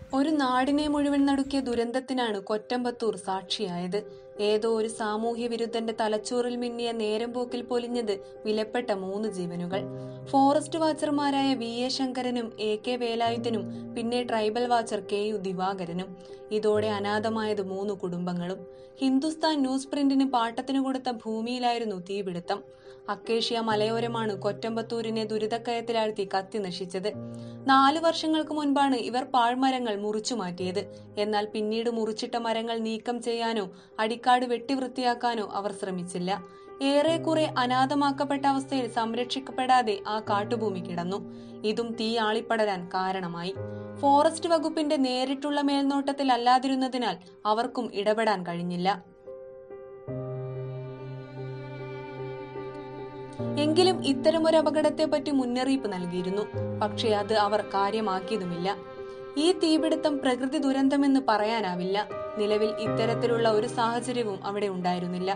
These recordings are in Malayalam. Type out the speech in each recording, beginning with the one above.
ഒരു നാടിനെ മുഴുവൻ നടുക്കിയ ദുരന്തത്തിനാണ് കൊറ്റമ്പത്തൂർ സാക്ഷിയായത് ഏതോ ഒരു സാമൂഹ്യ വിരുദ്ധന്റെ തലച്ചോറിൽ മിന്നിയ നേരം പോക്കിൽ പൊലിഞ്ഞത് വിലപ്പെട്ട മൂന്ന് ജീവനുകൾ ഫോറസ്റ്റ് വാച്ചർമാരായ വി എ ശങ്കരനും എ കെ വേലായുധനും പിന്നെ ട്രൈബൽ വാച്ചർ കെ യു ദിവാകരനും ഇതോടെ അനാഥമായത് മൂന്ന് കുടുംബങ്ങളും ഹിന്ദുസ്ഥാൻ ന്യൂസ് പ്രിന്റിന് പാട്ടത്തിന് കൊടുത്ത ഭൂമിയിലായിരുന്നു തീപിടുത്തം അക്കേഷ്യ മലയോരമാണ് കൊറ്റമ്പത്തൂരിനെ ദുരിതക്കയത്തിലാഴ്ത്തി കത്തി നശിച്ചത് നാല് വർഷങ്ങൾക്ക് മുൻപാണ് ഇവർ പാഴ്മരങ്ങൾ മുറിച്ചു മാറ്റിയത് എന്നാൽ പിന്നീട് മുറിച്ചിട്ട മരങ്ങൾ നീക്കം ചെയ്യാനോ അടിക്കാട് വെട്ടിവൃത്തിയാക്കാനോ അവർ ശ്രമിച്ചില്ല ഏറെക്കുറെ അനാഥമാക്കപ്പെട്ട അവസ്ഥയിൽ സംരക്ഷിക്കപ്പെടാതെ ആ കാട്ടുഭൂമി കിടന്നു ഇതും തീ ആളിപ്പടരാൻ കാരണമായി ഫോറസ്റ്റ് വകുപ്പിന്റെ നേരിട്ടുള്ള മേൽനോട്ടത്തിൽ അല്ലാതിരുന്നതിനാൽ അവർക്കും ഇടപെടാൻ കഴിഞ്ഞില്ല എങ്കിലും ഇത്തരമൊരു അപകടത്തെപ്പറ്റി മുന്നറിയിപ്പ് നൽകിയിരുന്നു പക്ഷേ അത് അവർ കാര്യമാക്കിയതുമില്ല ഈ തീപിടുത്തം പ്രകൃതി ദുരന്തമെന്ന് പറയാനാവില്ല നിലവിൽ ഇത്തരത്തിലുള്ള ഒരു സാഹചര്യവും അവിടെ ഉണ്ടായിരുന്നില്ല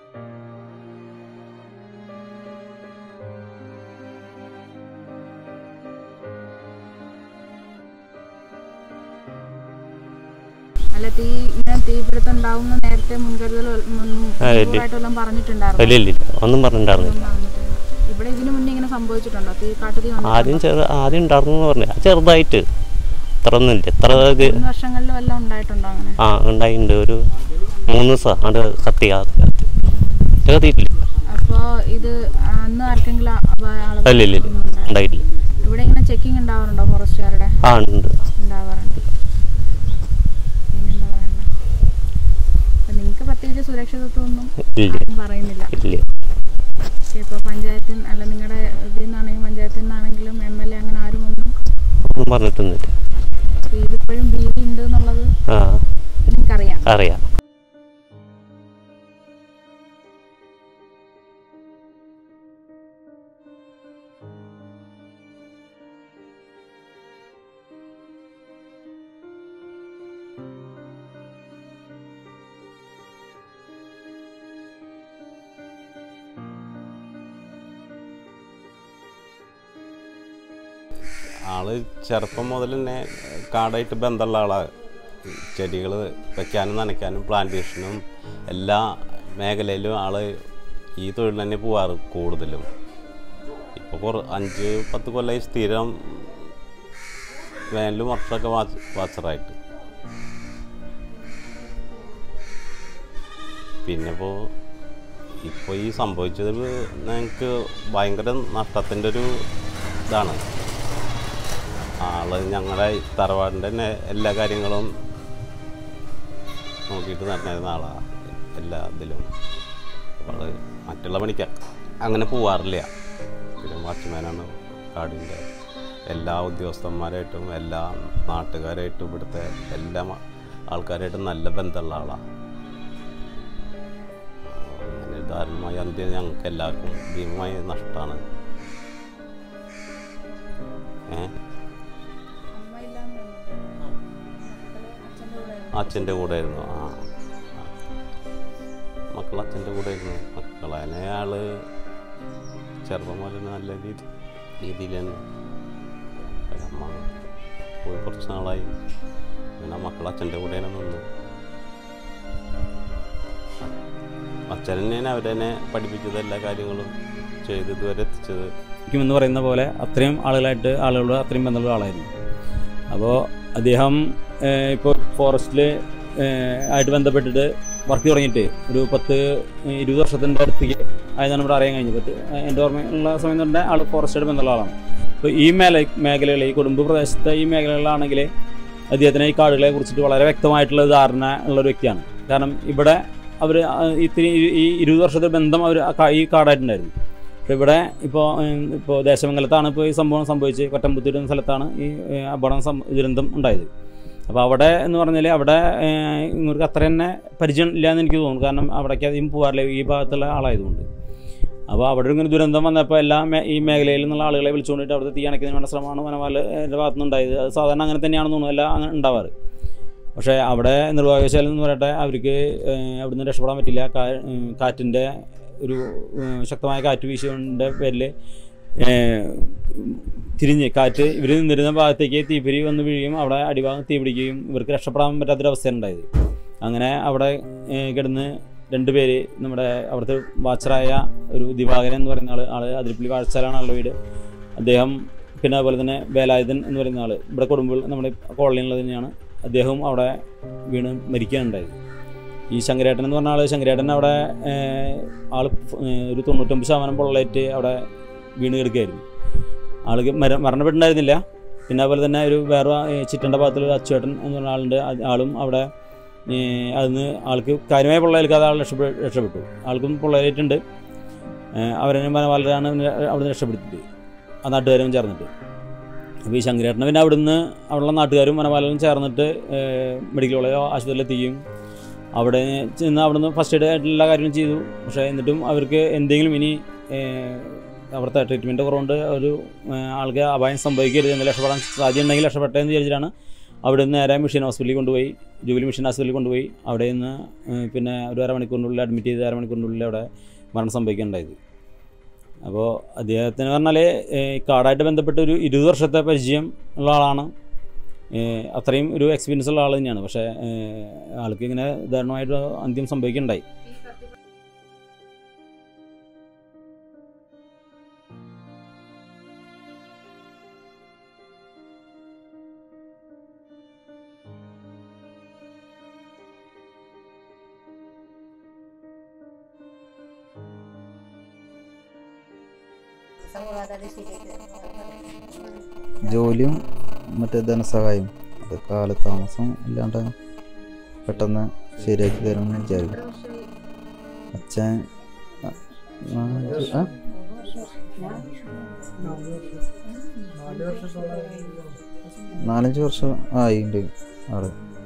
അല്ല തീ ഇങ്ങനെ തീപിടുത്തം ഉണ്ടാവുന്ന നേരത്തെ മുൻകരുതൽ വല്ല- മുൻ- ആ, ഇല്ല. മുൻകൂറായിട്ട് വല്ലതും പറഞ്ഞിട്ടുണ്ടായിരുന്നു ഇല്ല ഇല്ല ഇല്ല. ഒന്നും പറഞ്ഞിട്ടുണ്ടായിരുന്നില്ല ഇവിടെ ഇതിനു മുന്നേ ഇങ്ങനെ സംഭവിച്ചിട്ടുണ്ടോ തീ കാട്ടുതീ വന്നിട്ടുണ്ടോ? ആദ്യം ചെറു ആദ്യം ഉണ്ടായിരുന്നു പറഞ്ഞു ചെറുതായിട്ട് ഇത്ര ഒന്നുമില്ല ഇത്ര ഇത് മുൻ വർഷങ്ങളിൽ വല്ലതും ഉണ്ടായിട്ടുണ്ടോ അങ്ങനെ ആ ഉണ്ടായിട്ടുണ്ട് ഒരു മൂന്ന് ദിവസം അത് കത്തി കത്തി കത്തിയിട്ടില്ല അപ്പോ ഇത് അന്ന് ആർക്കെങ്കിലും അപ- ആളുകൾ ഇല്ല ഇല്ല ഇല്ല ഉണ്ടായോ? ഉണ്ടായിട്ടില്ല ഇവിടെ ഇങ്ങനെ ചെക്കിംഗ് ഉണ്ടാവാറുണ്ടോ ഫോറസ്റ്റുകാരുടെ ആ ഉണ്ട് ഉണ്ടാവാറുണ്ട് പിന്നെന്താ പറയുന്നത് അപ്പൊ നിങ്ങൾക്ക് പ്രത്യേകിച്ച് സുരക്ഷിതത്വമൊന്നും ഇല്ല ആരും പറയുന്നില്ല ഇല്ല ഇപ്പോൾ പഞ്ചായത്തിൽ അല്ല നിങ്ങളുടെ ഇതിൽ നിന്നാണെങ്കിലും പഞ്ചായത്തിൽ നിന്നാണെങ്കിലും എം എൽ എ അങ്ങനെ ആരും ഒന്നും ഒന്നും പറഞ്ഞിട്ടൊന്നുമില്ല അപ്പൊ ഇതിപ്പോഴും ഭീതി ഉണ്ട് എന്നുള്ളത് ആ നിങ്ങൾക്കറിയാം അറിയാം ആള് ചെറുപ്പം മുതൽ തന്നെ കാടായിട്ട് ബന്ധമുള്ള ആളാണ് ചെടികൾ വെക്കാനും നനയ്ക്കാനും പ്ലാന്റേഷനും എല്ലാ മേഖലയിലും ആള് ഈ തൊഴിൽ തന്നെ പോവാറ് കൂടുതലും ഇപ്പോൾ കുറ അഞ്ച് പത്ത് കൊല്ലമായി സ്ഥിരം വേനലും വർഷമൊക്കെ വാച്ച് വാച്ചറായിട്ട് പിന്നെ ഇപ്പോൾ ഇപ്പോൾ ഈ സംഭവിച്ചത് ഞങ്ങൾക്ക് ഭയങ്കര നഷ്ടത്തിൻ്റെ ഒരു ഇതാണ് ആള് ഞങ്ങളുടെ തറവാടിൻ്റെ തന്നെ എല്ലാ കാര്യങ്ങളും നോക്കിയിട്ട് നടന്നിരുന്ന ആളാണ് എല്ലാ ഇതിലും അപ്പോൾ ആള് മറ്റുള്ള പണിക്ക് അങ്ങനെ പോവാറില്ല പിന്നെ വാച്ച്മാനാണ് കാടിൻ്റെ എല്ലാ ഉദ്യോഗസ്ഥന്മാരായിട്ടും എല്ലാ നാട്ടുകാരായിട്ടും ഇവിടുത്തെ എല്ലാ മ- ആൾക്കാരായിട്ടും നല്ല ബന്ധമുള്ള ആളാണ് അങ്ങനെ ദാരുണമായ അന്ത്യം ഞങ്ങൾക്ക് എല്ലാവർക്കും ഭീമമായ നഷ്ടമാണ് ഏഹ് അച്ഛൻ്റെ കൂടെ ആയിരുന്നു ആ ആ. മക്കൾ അച്ഛൻ്റെ കൂടെ ആയിരുന്നു മക്കളെ അയാൾ ചെറുപ്പം മുതൽ തന്നെ നല്ല രീതി രീതിയിൽ തന്നെ ഒരു അമ്മ പോയി കുറച്ച് നാളായി പിന്നെ മക്കൾ അച്ഛൻ്റെ കൂടെ തന്നെ നിന്ന് അച്ഛൻ തന്നെയാണ് അവരെന്നെ പഠിപ്പിച്ചത് എല്ലാ കാര്യങ്ങളും ചെയ്ത് ഇതുവരെ എത്തിച്ചത് എന്ന് പറയുന്ന പോലെ അത്രയും ആളുകളായിട്ട് ആളുകളോട് അത്രയും ബന്ധമുള്ള ആളായിരുന്നു അപ്പോൾ അദ്ദേഹം ഇപ്പോൾ ഫോറസ്റ്റിൽ ആയിട്ട് ബന്ധപ്പെട്ടിട്ട് വർക്ക് തുടങ്ങിയിട്ട് ഒരു പത്ത് ഏഹ്, ഇരുപത് വർഷത്തിൻ്റെ അടുത്തേക്ക് ആയതാണ് ഇവിടെ അറിയാൻ കഴിഞ്ഞത് പത്ത് ഏഹ്, എൻ്റെ ഓർമ്മയുള്ള സമയം തന്നെ ആൾ ഫോറസ്റ്റായിട്ട് ബന്ധമുള്ള ആളാണ് അപ്പോൾ ഈ മേല മേഖലകളിൽ ഈ കുടുംബ പ്രദേശത്തെ ഈ മേഖലകളിലാണെങ്കിൽ അദ്ദേഹത്തിന് ഈ കാടുകളെ കുറിച്ചിട്ട് വളരെ വ്യക്തമായിട്ടുള്ള ധാരണ ഉള്ള ഒരു വ്യക്തിയാണ് കാരണം ഇവിടെ അവർ ഇത്തിരി ഈ ഇരുപത് വർഷത്തെ ബന്ധം അവർ ഈ കാടായിട്ടുണ്ടായിരുന്നു അപ്പോൾ ഇവിടെ ഇപ്പോൾ ഇപ്പോൾ ദേശമംഗലത്താണ് ഇപ്പോൾ ഈ സംഭവം സംഭവിച്ചത് കൊറ്റമ്പത്തൂർ എന്ന സ്ഥലത്താണ് ഈ ഏഹ്, അപകടം സം- ദുരന്തം ഉണ്ടായത് അപ്പോൾ അവിടെ എന്ന് പറഞ്ഞാൽ അവിടെ ഏഹ്, ഇവർക്ക് അത്ര തന്നെ പരിചയം ഇല്ല എന്ന് എനിക്ക് തോന്നുന്നു കാരണം അവിടേക്ക് അധികം പോകാറില്ല ഈ ഭാഗത്തുള്ള ആളായതുകൊണ്ട് അപ്പോൾ അവിടെ ഇങ്ങനെ ദുരന്തം വന്നപ്പോൾ എല്ലാ മേ- ഈ മേഖലയിൽ നിന്നുള്ള ആളുകളെ വിളിച്ചുകൊണ്ടിട്ട് അവിടുത്തെ തീ അണയ്ക്കുന്നതിന് വേണ്ട ശ്രമമാണ് വനപാലിൻ്റെ ഭാഗത്തു നിന്നുണ്ടായത് അത് സാധാരണ അങ്ങനെ തന്നെയാണെന്ന് തോന്നുന്നു എല്ലാം അങ്ങനെ ഉണ്ടാവാറ് പക്ഷേ അവിടെ നിർഭാഗ്യവശാലം എന്ന് പറയട്ടെ അവർക്ക് ഏഹ്, അവിടുന്ന് രക്ഷപ്പെടാൻ പറ്റില്ല കാ ഏഹ്, കാറ്റിൻ്റെ ഒരു ഏഹ്, ശക്തമായ കാറ്റ് വീശുന്നതിൻ്റെ പേരിൽ തിരിഞ്ഞ് കാറ്റ് ഇവർ നിന്നിരുന്ന ഭാഗത്തേക്ക് തീപ്പൊരി വന്ന് വീഴുകയും അവിടെ അടിഭാഗം തീ പിടിക്കുകയും ഇവർക്ക് രക്ഷപ്പെടാൻ പറ്റാത്തൊരവസ്ഥയാണ് ഉണ്ടായത് അങ്ങനെ അവിടെ ഏഹ്, കിടന്ന് രണ്ടുപേര് നമ്മുടെ അവിടുത്തെ വാച്ചറായ ഒരു ദിവാകരൻ എന്ന് പറയുന്ന ആൾ ആൾ അതിരപ്പള്ളി വാഴച്ചാലാണ് ആളുടെ വീട് അദ്ദേഹം പിന്നെ അതുപോലെ തന്നെ വേലായുധൻ എന്ന് പറയുന്ന ആൾ ഇവിടെ കൊടുമ്പോൾ നമ്മുടെ കോളനിയിലുള്ളത് തന്നെയാണ് അദ്ദേഹവും അവിടെ വീണ് മരിക്കുകയുണ്ടായത് ഈ ശങ്കരേട്ടൻ എന്ന് പറഞ്ഞ ആൾ ശങ്കരേട്ടൻ അവിടെ ഏഹ്, ആൾ ഏഹ്, ഒരു തൊണ്ണൂറ്റൊമ്പത് ശതമാനം പൊള്ളലേറ്റ് അവിടെ വീണ് കിടക്കുകയായിരുന്നു ആൾക്ക് മര മരണപ്പെട്ടിട്ടുണ്ടായിരുന്നില്ല പിന്നെ അതുപോലെ തന്നെ ഒരു വേറെ ഏഹ്, ചിറ്റൻ്റെ ഭാഗത്തുള്ള അച്ചുവേട്ടൻ എന്ന് പറഞ്ഞ ആളുണ്ട് അത് ആളും അവിടെ ഏഹ്, അതിന് ആൾക്ക് കാര്യമായ പൊള്ളലേൽക്കാതെ ആൾ രക്ഷപ്പെട്ടു രക്ഷപ്പെട്ടു ആൾക്കും പൊള്ളലേറ്റുണ്ട് ഏഹ്, അവരെ വളരെയാണ് അവിടെ നിന്ന് രക്ഷപ്പെടുത്തിയത് ആ നാട്ടുകാരും ചേർന്നിട്ട് അപ്പോൾ ഈ ശങ്കരേട്ടനെ പിന്നെ അവിടുന്ന് അവിടെയുള്ള നാട്ടുകാരും വനപാലനും ചേർന്നിട്ട് ഏഹ്, മെഡിക്കൽ കോളേജ് ആശുപത്രിയിൽ എത്തിക്കുകയും അവിടെ ചെന്ന് അവിടുന്ന് ഫസ്റ്റ് എയ്ഡ് ആയിട്ടുള്ള എല്ലാ കാര്യങ്ങളും ചെയ്തു പക്ഷേ എന്നിട്ടും അവർക്ക് എന്തെങ്കിലും ഇനി ഏഹ്, അവിടുത്തെ ട്രീറ്റ്മെൻറ്റ് കുറവുണ്ട് ഒരു ഏഹ്, ആൾക്ക് അപായം സംഭവിക്കരുത് എന്ന് രക്ഷപ്പെടാൻ സാധ്യതയുണ്ടെങ്കിൽ രക്ഷപ്പെട്ടെന്ന് വിചാരിച്ചിട്ടാണ് അവിടെ നിന്ന് നേരെ മിഷൻ ഹോസ്പിറ്റലിൽ കൊണ്ടുപോയി ജൂബിലി മിഷൻ ഹോസ്പിറ്റലിൽ കൊണ്ടുപോയി അവിടെ നിന്ന് ഏഹ്, പിന്നെ ഒരു അരമണിക്കൂറിനുള്ളിൽ അഡ്മിറ്റ് ചെയ്ത് അരമണിക്കൂറിനുള്ളിൽ അവിടെ മരണം സംഭവിക്കുകയുണ്ടായത് അപ്പോൾ അദ്ദേഹത്തിന് പറഞ്ഞാൽ കാടായിട്ട് ബന്ധപ്പെട്ട് ഒരു ഇരുപത് വർഷത്തെ പരിചയം ഉള്ള ആളാണ് ഏഹ് അത്രയും ഒരു എക്സ്പീരിയൻസ് ഉള്ള ആൾ തന്നെയാണ് പക്ഷേ ഏഹ് ആൾക്ക് ഇങ്ങനെ ദാരുണമായിട്ട് അന്ത്യം സംഭവിക്കുകയുണ്ടായി ജോലിയും മറ്റേ ധനസഹായം അത് കാലതാമസം ഇല്ലാണ്ട് പെട്ടെന്ന് ശരിയാക്കി തരുമെന്ന് വിചാരിക്കും അച്ഛൻ ആ, നാല് ആ? നാലഞ്ച് വർഷം ആയിണ്ട് ആള്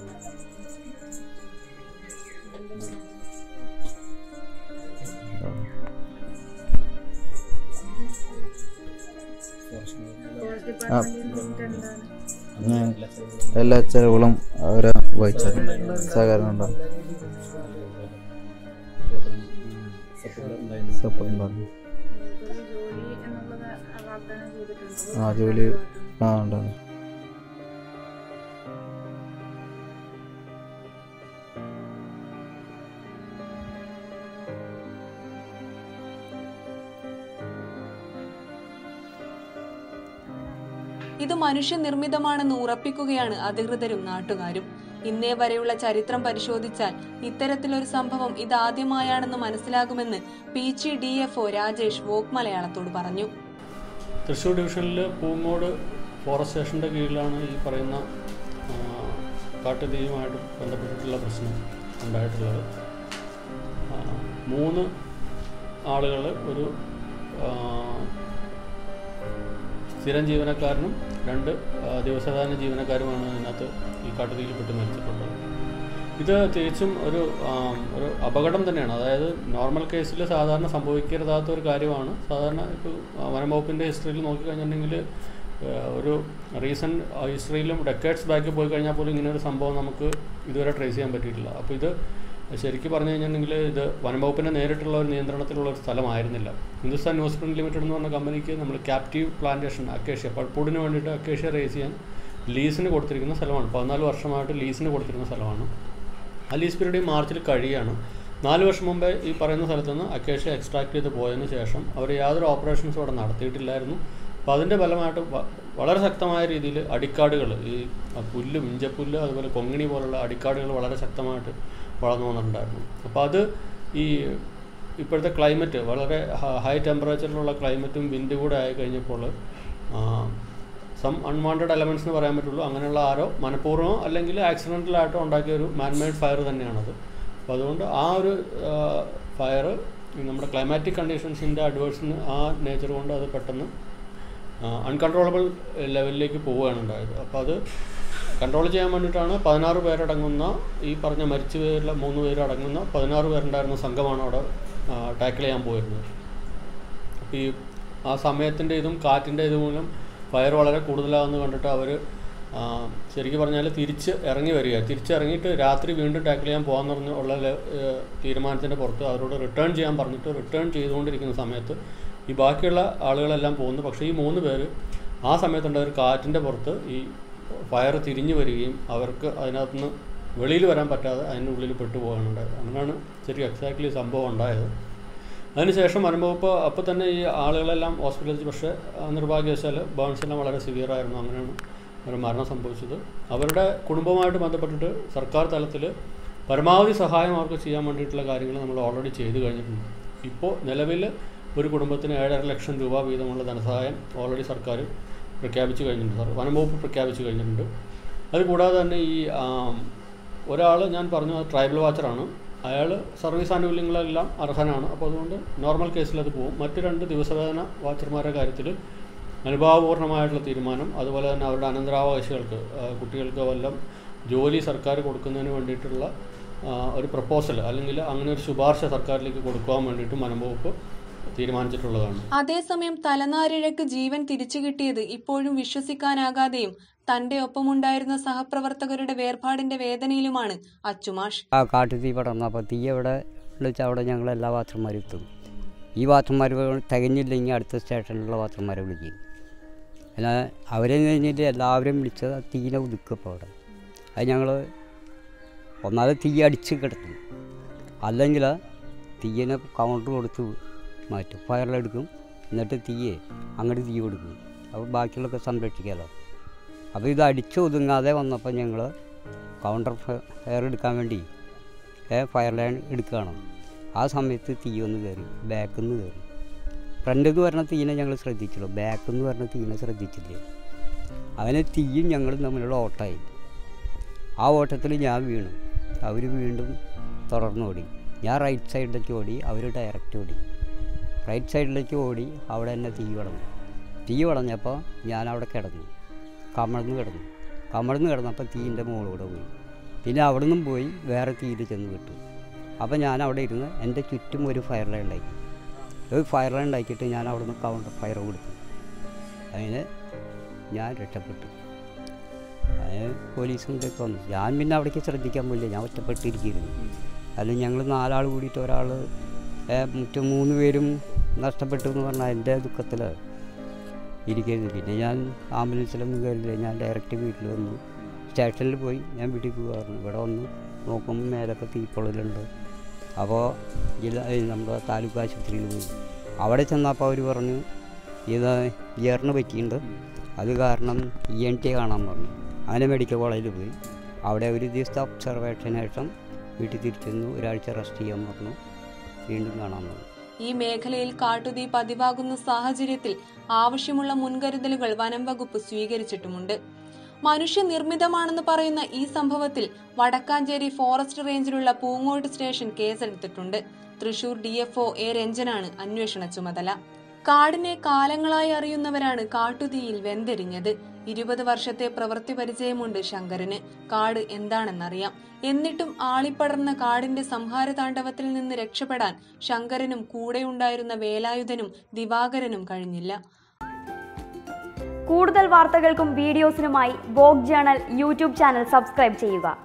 ആ, ഞാൻ എല്ലാ ചെലവുകളും അവരെ വഹിച്ചത് സഹകരണം ഉണ്ടാവും സപ്പോർട്ട് ഉണ്ടാവും ആ ജോലി ആ ഉണ്ടാവും ഇത് മനുഷ്യനിർമ്മിതമാണെന്ന് ഉറപ്പിക്കുകയാണ് അധികൃതരും നാട്ടുകാരും ഇന്നേ വരെയുള്ള ചരിത്രം പരിശോധിച്ചാൽ ഇത്തരത്തിലൊരു സംഭവം ഇതാദ്യമായാണെന്ന് മനസ്സിലാകുമെന്ന് P G D F O Rajesh Vogue മലയാളത്തോട് പറഞ്ഞു തൃശ്ശൂർ ഡിവിഷനിൽ പൂങ്ങോട് ഫോറസ്റ്റ് സ്റ്റേഷൻ്റെ കീഴിലാണ് ഈ പറയുന്ന ആ, കാട്ടുതീയുമായിട്ട് ബന്ധപ്പെട്ടിട്ടുള്ള പ്രശ്നം ഉണ്ടായിട്ടുള്ളത് ആ, മൂന്ന് ആളുകൾ ഒരു ആ, സ്ഥിരം ജീവനക്കാരനും രണ്ട് ആ, ദിവസവേതന ജീവനക്കാരുമാണ് ഇതിനകത്ത് ഈ കാട്ടുതീയിൽപ്പെട്ട് മരിച്ചിട്ടുള്ളത് ഇത് തികച്ചും ഒരു ആം, ഒരു അപകടം തന്നെയാണ് അതായത് നോർമൽ കേസിൽ സാധാരണ സംഭവിക്കരുതാത്ത ഒരു കാര്യമാണ് സാധാരണ ഇപ്പോൾ വനംവകുപ്പിൻ്റെ ഹിസ്റ്ററിയിൽ നോക്കിക്കഴിഞ്ഞിട്ടുണ്ടെങ്കിൽ ഒരു റീസെൻറ്റ് ഹിസ്റ്ററിയിലും ഡെക്കേഡ്സ് ബാക്ക് പോയി കഴിഞ്ഞാൽ പോലും ഇങ്ങനെ ഒരു സംഭവം നമുക്ക് ഇതുവരെ ട്രേസ് ചെയ്യാൻ പറ്റിയിട്ടില്ല അപ്പോൾ ഇത് ശരിക്കും പറഞ്ഞു കഴിഞ്ഞിട്ടുണ്ടെങ്കിൽ ഇത് വനംവകുപ്പിൻ്റെ നേരിട്ടുള്ള ഒരു നിയന്ത്രണത്തിലുള്ള ഒരു സ്ഥലമായിരുന്നില്ല ഹിന്ദുസ്ഥാൻ ന്യൂസ് പ്രിൻറ്റ് ലിമിറ്റഡ് എന്ന് പറഞ്ഞ കമ്പനിക്ക് നമ്മൾ ക്യാപ്റ്റീവ് പ്ലാന്റേഷൻ അക്കേഷ്യ പൾപ്പൂടിന് വേണ്ടിയിട്ട് അക്കേഷ്യ റേസ് ചെയ്യാൻ ലീസിന് കൊടുത്തിരിക്കുന്ന സ്ഥലമാണ് പതിനാല് വർഷമായിട്ട് ലീസിന് കൊടുത്തിരുന്ന സ്ഥലമാണ് ആ ലീസ് പീരീഡ് ഈ മാർച്ചിൽ കഴിയാണ് നാല് വർഷം മുമ്പേ ഈ പറയുന്ന സ്ഥലത്ത് നിന്ന് അക്കേഷ്യ എക്സ്ട്രാക്ട് ചെയ്ത് പോയതിന് ശേഷം അവർ യാതൊരു ഓപ്പറേഷൻസും അവിടെ നടത്തിയിട്ടില്ലായിരുന്നു അപ്പോൾ അതിൻ്റെ ഫലമായിട്ട് വ- വളരെ ശക്തമായ രീതിയിൽ അടിക്കാടുകൾ ഈ ആ പുല്ല് ഇഞ്ചപ്പുല്ല് അതുപോലെ കൊങ്ങിണി പോലുള്ള അടിക്കാടുകൾ വളരെ ശക്തമായിട്ട് വളർന്നു വന്നിട്ടുണ്ടായിരുന്നു അപ്പോൾ അത് ഈ ഇപ്പോഴത്തെ ക്ലൈമറ്റ് വളരെ ഹൈ ടെമ്പറേച്ചറിലുള്ള ക്ലൈമറ്റും വിൻഡ് കൂടെ ആയി കഴിഞ്ഞപ്പോൾ സം അൺവാണ്ടഡ് എലമെൻറ്റ്സ് എന്ന് പറയാൻ പറ്റുള്ളൂ അങ്ങനെയുള്ള ആരോ മനഃപൂർവ്വമോ അല്ലെങ്കിൽ ആക്സിഡൻ്റലായിട്ടോ ഉണ്ടാക്കിയ ഒരു മാൻമെയ്ഡ് ഫയർ തന്നെയാണത് അപ്പോൾ അതുകൊണ്ട് ആ ഒരു ഫയർ നമ്മുടെ ക്ലൈമാറ്റിക് കണ്ടീഷൻസിൻ്റെ അഡ്വേഴ്സിന് ആ നേച്ചർ കൊണ്ട് അത് പെട്ടെന്ന് അൺകൺട്രോളബിൾ ലെവലിലേക്ക് പോവുകയാണ് ഉണ്ടായത് അപ്പോൾ അത് കൺട്രോൾ ചെയ്യാൻ വേണ്ടിയിട്ടാണ് പതിനാറ് പേരടങ്ങുന്ന ഈ പറഞ്ഞ മരിച്ചു പേരിലെ മൂന്ന് പേരടങ്ങുന്ന പതിനാറ് പേരുണ്ടായിരുന്ന സംഘമാണ് അവിടെ ടാക്കിൾ ചെയ്യാൻ പോയിരുന്നത് അപ്പോൾ ഈ ആ സമയത്തിൻ്റെ ഇതും കാറ്റിൻ്റെ ഇതും മൂലം ഫയർ വളരെ കൂടുതലാകുന്നത് കണ്ടിട്ട് അവർ ശരിക്കും പറഞ്ഞാൽ തിരിച്ച് ഇറങ്ങി വരിക തിരിച്ചിറങ്ങിയിട്ട് രാത്രി വീണ്ടും ടാക്കിൾ ചെയ്യാൻ പോകാൻ പറഞ്ഞ് ഉള്ള ലെ- ഏഹ് തീരുമാനത്തിൻ്റെ പുറത്ത് അവരോട് റിട്ടേൺ ചെയ്യാൻ പറഞ്ഞിട്ട് റിട്ടേൺ ചെയ്തുകൊണ്ടിരിക്കുന്ന സമയത്ത് ഈ ബാക്കിയുള്ള ആളുകളെല്ലാം പോകുന്നു പക്ഷേ ഈ മൂന്ന് പേര് ആ സമയത്തുണ്ട് ഒരു കാറ്റിൻ്റെ പുറത്ത് ഈ ഫയർ തിരിഞ്ഞു വരികയും അവർക്ക് അതിനകത്തുനിന്ന് വെളിയിൽ വരാൻ പറ്റാതെ അതിൻ്റെ ഉള്ളിൽ പെട്ടു പോകാനുണ്ടായത് അങ്ങനെയാണ് ശരിക്കും എക്സാക്ട്ലി സംഭവം ഉണ്ടായത് അതിനുശേഷം വരുമ്പോൾ അപ്പോൾ തന്നെ ഈ ആളുകളെല്ലാം ഹോസ്പിറ്റലിൽ പക്ഷേ ആ, നിർഭാഗ്യവശാൽ ബേൺസ് എല്ലാം വളരെ സിവിയർ ആയിരുന്നു അങ്ങനെയാണ് ഒരു മരണം സംഭവിച്ചത് അവരുടെ കുടുംബവുമായിട്ട് ബന്ധപ്പെട്ടിട്ട് സർക്കാർ തലത്തിൽ പരമാവധി സഹായം അവർക്ക് ചെയ്യാൻ വേണ്ടിയിട്ടുള്ള കാര്യങ്ങൾ നമ്മൾ ഓൾറെഡി ചെയ്തു കഴിഞ്ഞിട്ടുണ്ട് ഇപ്പോൾ നിലവിൽ ഒരു കുടുംബത്തിന് ഏഴര ലക്ഷം രൂപ വീതമുള്ള ധനസഹായം ഓൾറെഡി സർക്കാർ പ്രഖ്യാപിച്ചു കഴിഞ്ഞിട്ടുണ്ട് സാർ വനം വകുപ്പ് പ്രഖ്യാപിച്ചു കഴിഞ്ഞിട്ടുണ്ട് അതുകൂടാതെ തന്നെ ഈ ഒരാൾ ഞാൻ പറഞ്ഞു ട്രൈബൽ വാച്ചറാണ് അയാൾ സർവീസ് ആനുകൂല്യങ്ങളെല്ലാം അർഹനാണ് അപ്പോൾ അതുകൊണ്ട് നോർമൽ കേസിൽ അത് പോകും മറ്റ് രണ്ട് ദിവസവേതന വാച്ചർമാരുടെ കാര്യത്തിൽ അനുഭാവപൂർണ്ണമായിട്ടുള്ള തീരുമാനം അതുപോലെ തന്നെ അവരുടെ അനന്തരാവകാശികൾക്ക് ആ, കുട്ടികൾക്ക് വല്ലതും ജോലി സർക്കാർ കൊടുക്കുന്നതിന് വേണ്ടിയിട്ടുള്ള ആ, ഒരു പ്രപ്പോസൽ അല്ലെങ്കിൽ അങ്ങനെ ഒരു ശുപാർശ സർക്കാരിലേക്ക് കൊടുക്കുവാൻ വേണ്ടിയിട്ട് വനം വകുപ്പ് തീരുമാനിച്ചിട്ടുള്ളതാണ് അതേസമയം തലനാരിഴക്ക് ജീവൻ തിരിച്ചു കിട്ടിയത് ഇപ്പോഴും വിശ്വസിക്കാനാകാതെയും തന്റെ ഒപ്പമുണ്ടായിരുന്ന സഹപ്രവർത്തകരുടെ വേർപാടിന്റെ വേദനയിലുമാണ് അച്ചുമാഷ് ആ കാട്ടു തീ പടർന്നപ്പോൾ തീ എവിടെ വിളിച്ചാൽ അവിടെ ഞങ്ങൾ എല്ലാ വാച്ചർമാരും എത്തും ഈ വാച്ചർമാർ തികഞ്ഞില്ലെങ്കിൽ അടുത്ത സ്റ്റേഷനിലുള്ള വാച്ചർമാരെ വിളിക്കും അല്ല അവരെ കഴിഞ്ഞിട്ട് എല്ലാവരെയും വിളിച്ച് തീനെ ഒതുക്കും അപ്പോൾ അവിടെ അത് ഞങ്ങൾ ഒന്നാമത് തീ അടിച്ച് കിടത്തും അല്ലെങ്കിൽ തീയിനെ കൗണ്ടർ കൊടുത്ത് മാറ്റും ഫയറിലെടുക്കും എന്നിട്ട് തീയെ അങ്ങോട്ട് തീ കൊടുക്കും അപ്പോൾ ബാക്കിയുള്ളതൊക്കെ സംരക്ഷിക്കാമല്ലോ അപ്പോൾ ഇത് അടിച്ച് ഒതുങ്ങാതെ വന്നപ്പോൾ ഞങ്ങൾ കൗണ്ടർ ഫയർ എടുക്കാൻ വേണ്ടി ഏ, ഫയർ ലൈൻ എടുക്കുകയാണ് ആ സമയത്ത് തീ ഒന്ന് കയറി ബാക്കിൽ നിന്ന് കയറി ഫ്രണ്ടിൽ നിന്ന് വരുന്ന തീനെ ഞങ്ങൾ ശ്രദ്ധിച്ചുള്ളൂ ബാക്കിൽ നിന്ന് വരുന്ന തീനെ ശ്രദ്ധിച്ചില്ല അങ്ങനെ തീയും ഞങ്ങളും തമ്മിലുള്ള ഓട്ടമായി ആ ഓട്ടത്തിൽ ഞാൻ വീണു അവർ വീണ്ടും തുടർന്നോടി ഞാൻ റൈറ്റ് സൈഡിലേക്ക് ഓടി അവർ ഡയറക്റ്റ് ഓടി റൈറ്റ് സൈഡിലേക്ക് ഓടി അവിടെ തന്നെ തീ വളഞ്ഞു തീ വളഞ്ഞപ്പോൾ ഞാൻ അവിടെ കിടന്നു കമഴ്ന്ന് കിടന്നു കമഴ്ന്ന് കിടന്നപ്പോൾ തീൻ്റെ മുകളിലൂടെ പോയി പിന്നെ അവിടെ നിന്നും പോയി വേറെ തീയിൽ ചെന്ന് വിട്ടു അപ്പോൾ ഞാൻ അവിടെ ഇരുന്ന് എൻ്റെ ചുറ്റും ഒരു ഫയർ ലൈൻ ഉണ്ടാക്കി ഒരു ഫയർ ലൈൻ ഉണ്ടാക്കിയിട്ട് ഞാൻ അവിടെ നിന്ന് കൗണ്ടർ ഫയർ കൊടുത്തു അതിന് ഞാൻ രക്ഷപ്പെട്ടു അതിന് പോലീസും ഇതൊക്കെ വന്നു ഞാൻ പിന്നെ അവിടേക്ക് ശ്രദ്ധിക്കാൻ പോയില്ല ഞാൻ ഒറ്റപ്പെട്ടിരിക്കുന്നു അല്ലെങ്കിൽ ഞങ്ങൾ നാലാൾ കൂടിയിട്ട് ഒരാൾ മറ്റു മൂന്ന് പേരും നഷ്ടപ്പെട്ടു എന്ന് പറഞ്ഞാൽ എൻ്റെ ദുഃഖത്തിൽ ഇരിക്കരുത് പിന്നെ ഞാൻ ആംബുലൻസിലൊന്നും കയറില്ല ഞാൻ ഡയറക്റ്റ് വീട്ടിൽ വന്നു സ്റ്റേഷനിൽ പോയി ഞാൻ വീട്ടിൽ പോകാറുണ്ട് ഇവിടെ വന്ന് നോക്കുമ്പോൾ മേലൊക്കെ തീപ്പൊള്ളലുണ്ട് അപ്പോൾ ജില്ല ഏ, നമ്മുടെ താലൂക്ക് ആശുപത്രിയിൽ പോയി അവിടെ ചെന്നപ്പോൾ അവർ പറഞ്ഞു ഇത് ഇയറിന് പറ്റിയിട്ടുണ്ട് അത് കാരണം ഇ എൻ ടി കാണാൻ പറഞ്ഞു അങ്ങനെ മെഡിക്കൽ കോളേജിൽ പോയി അവിടെ ഒരു ദിവസത്തെ ഒബ്സർവേഷന് ശേഷം വീട്ടിൽ തിരിച്ചെന്നു ഒരാഴ്ച റെസ്റ്റ് ചെയ്യാൻ പറഞ്ഞു വീണ്ടും കാണാൻ പറഞ്ഞു ഈ മേഖലയിൽ കാട്ടുതീ പതിവാകുന്ന സാഹചര്യത്തിൽ ആവശ്യമുള്ള മുൻകരുതലുകൾ വനം വകുപ്പ് സ്വീകരിച്ചിട്ടുമുണ്ട് മനുഷ്യനിർമ്മിതമാണെന്ന് പറയുന്ന ഈ സംഭവത്തിൽ വടക്കാഞ്ചേരി ഫോറസ്റ്റ് റേഞ്ചിലുള്ള പൂങ്ങോട്ട് സ്റ്റേഷൻ കേസെടുത്തിട്ടുണ്ട് തൃശൂർ ഡിഎഫ്ഒ എ രഞ്ജനാണ് അന്വേഷണ ചുമതല കാടിനെ കാലങ്ങളായി അറിയുന്നവരാണ് കാട്ടുതീയിൽ വെന്തെരിഞ്ഞത് ഇരുപത് വർഷത്തെ പ്രവൃത്തി പരിചയമുണ്ട് ശങ്കരന് കാട് എന്താണെന്നറിയാം എന്നിട്ടും ആളിപ്പടർന്ന കാടിന്റെ സംഹാരതാണ്ഡവത്തിൽ നിന്ന് രക്ഷപ്പെടാൻ ശങ്കരനും കൂടെയുണ്ടായിരുന്ന വേലായുധനും ദിവാകരനും കഴിഞ്ഞില്ല കൂടുതൽ വാർത്തകൾക്കും വീഡിയോസിനുമായി Vogue journal YouTube channel subscribe ചെയ്യുക